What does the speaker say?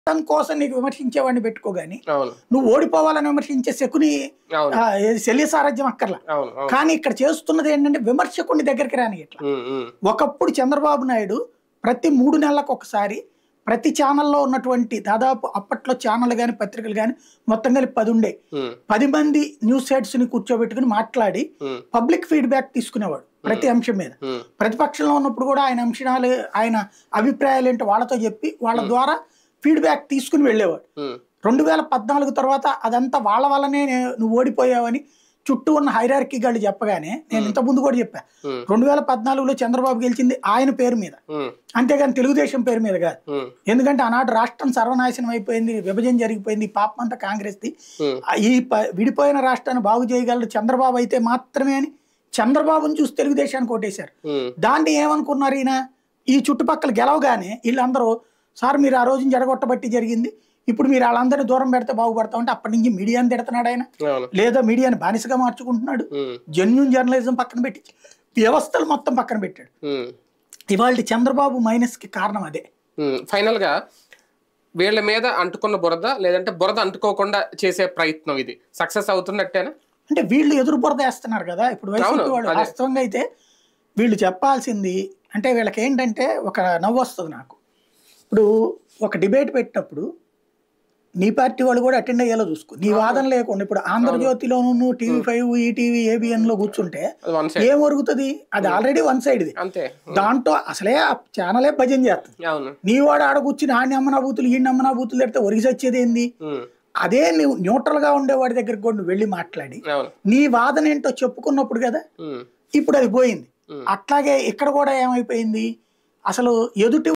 రాష్ట్రం కోసం నీకు విమర్శించేవాడిని పెట్టుకోగాని అవును నువ్వు ఓడిపోవాలని విమర్శించే శకుని అవును ఆ, ఏది శల్య సారథ్యం అక్కర్లా అవును అవును కానీ ఇక్కడ చేస్తున్నది ఏంటంటే విమర్శకుని దగ్గరికి రాని ఇట్లా ఉమ్, ఉమ్, ఒకప్పుడు చంద్రబాబు నాయుడు ప్రతి మూడు నెలలకు ఒకసారి ప్రతి ఛానల్లో ఉన్నటువంటి దాదాపు అప్పట్లో ఛానల్ కానీ పత్రికలు కానీ మొత్తం కలిపి పది ఉండే ఉమ్, పది మంది న్యూస్ హెడ్స్ ని కూర్చోబెట్టుకుని మాట్లాడి ఉమ్, పబ్లిక్ ఫీడ్బ్యాక్ తీసుకునేవాడు ప్రతి అంశం మీద ఉమ్, ప్రతిపక్షంలో ఉన్నప్పుడు కూడా ఆయన అంశాలు ఆయన అభిప్రాయాలు ఏంటో వాళ్ళతో చెప్పి వాళ్ళ ద్వారా ఫీడ్బ్యాక్ తీసుకుని వెళ్ళేవాడు ఉమ్, రెండు వేల పద్నాలుగు తర్వాత అదంతా వాళ్ళ వల్లనే నే- నువ్వు ఓడిపోయావని చుట్టూ ఉన్న హైరార్కీ గాళ్ళు చెప్పగానే నేను ఇంత ముందు కూడా చెప్పా ఉమ్, రెండు వేల పద్నాలుగులో చంద్రబాబు గెలిచింది ఆయన పేరు మీద ఉమ్, అంతేగాని తెలుగుదేశం పేరు మీద కాదు ఉమ్, ఎందుకంటే ఆనాడు రాష్ట్రం సర్వనాశనం అయిపోయింది విభజన జరిగిపోయింది ఈ పాపం అంతా కాంగ్రెస్ది ఉమ్, ఆ ఈ ప- విడిపోయిన రాష్ట్రాన్ని బాగు చేయగలరు చంద్రబాబు అయితే మాత్రమే అని చంద్రబాబుని చూసి తెలుగుదేశానికి ఓటేశారు ఉమ్, దాన్ని ఏమనుకున్నారు ఈయన ఈ చుట్టుపక్కల గెలవగానే వీళ్ళందరూ సార్ మీరు ఆ రోజున జడగొట్టబట్టి జరిగింది ఇప్పుడు మీరు వాళ్ళందరినీ దూరం పెడితే బాగుపడతా ఉంటే అప్పటి నుంచి మీడియాని తిడుతున్నాడు ఆయన అవును లేదా మీడియాని బానిసగా మార్చుకుంటున్నాడు ఉమ్, జెన్యున్ జర్నలిజం పక్కన పెట్టి వ్యవస్థలు మొత్తం పక్కన పెట్టాడు ఉమ్. ఇవాళ చంద్రబాబు మైనస్ కి కారణం అదే ఉమ్, ఫైనల్ గా వీళ్ళ మీద అంటుకున్న బురద లేదంటే బురద అంటుకోకుండా చేసే ప్రయత్నం ఇది సక్సెస్ అవుతున్నట్టేనా అంటే వీళ్ళు ఎదురు బురద వేస్తున్నారు కదా ఇప్పుడు వైసీపీ అవును, వాళ్ళు అదే. వాస్తవంగా అయితే వీళ్ళు చెప్పాల్సింది అంటే వీళ్ళకి ఏంటంటే ఒక నవ్వు వస్తుంది నాకు ఇప్పుడు ఒక డిబేట్ పెట్టినప్పుడు నీ పార్టీ వాళ్ళు కూడా అటెండ్ అయ్యేలా చూసుకో నీ వాదన లేకుండా ఇప్పుడు ఆంధ్రజ్యోతిలోను టీవీ ఫైవ్ ఈటీవీ ఏబిఎన్ లో కూర్చుంటే అది వన్ సైడ్ ఏం ఒరుగుతుంది అది ఆల్రెడీ వన్ సైడ్ది అంతే దాంట్లో అసలే ఆ ఛానలే భజన చేస్తుంది అవును నీ వాడు ఆడ కూర్చుని ఆడిని అమ్మనా బూతులు ఈ అమ్మనా బూతులు పెడితే ఒరిగి వచ్చేది ఏంది ఉమ్, అదే నువ్వు న్యూట్రల్ గా ఉండేవాడి దగ్గరికి కూడా నువ్వు వెళ్ళి మాట్లాడి అవును నీ వాదన ఏంటో చెప్పుకున్నప్పుడు కదా ఉమ్, ఇప్పుడు అది పోయింది ఉమ్. అట్లాగే ఇక్కడ కూడా ఏమైపోయింది అసలు ఎదుటి